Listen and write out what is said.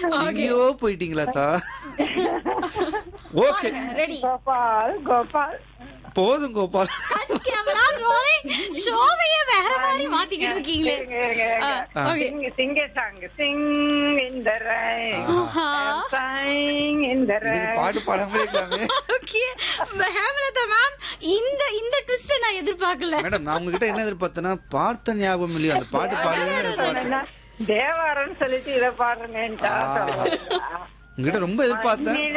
எங்கேயோ போயிட்டீங்களா தா ஓகே ரெடி கோபால் கோபால் போதும் கோபால் கேமரா ரோலிங் ஷோவையே வேற மாதிரி மாத்திக்கிட்டு இருக்கீங்களே இருங்க, இருங்க, இருங்க. ஆ, okay. Sing, sing a song. Sing in the rain. Aha. Sing in the இதுக்கு rain. பாட்டு பாடாமலே இருக்கலாமே ஓகே ஹேமலதா மேம் இந்த இந்த ட்விஸ்ட் நான் எதிர்பார்க்கல மேடம் நான் உங்ககிட்ட என்ன எதிர்பார்த்தேன்னா பார்த்த ஞாபகம் இல்லையா அந்த பாட்டு பாடுவே எதிர்பார்த்தேன் சொன்னேன்னா, தேவாரம்னு சொல்லிட்டு இதை பாடுறேன்ட்டா ஆ. உங்ககிட்ட ரொம்ப எதிர்பார்த்தேன்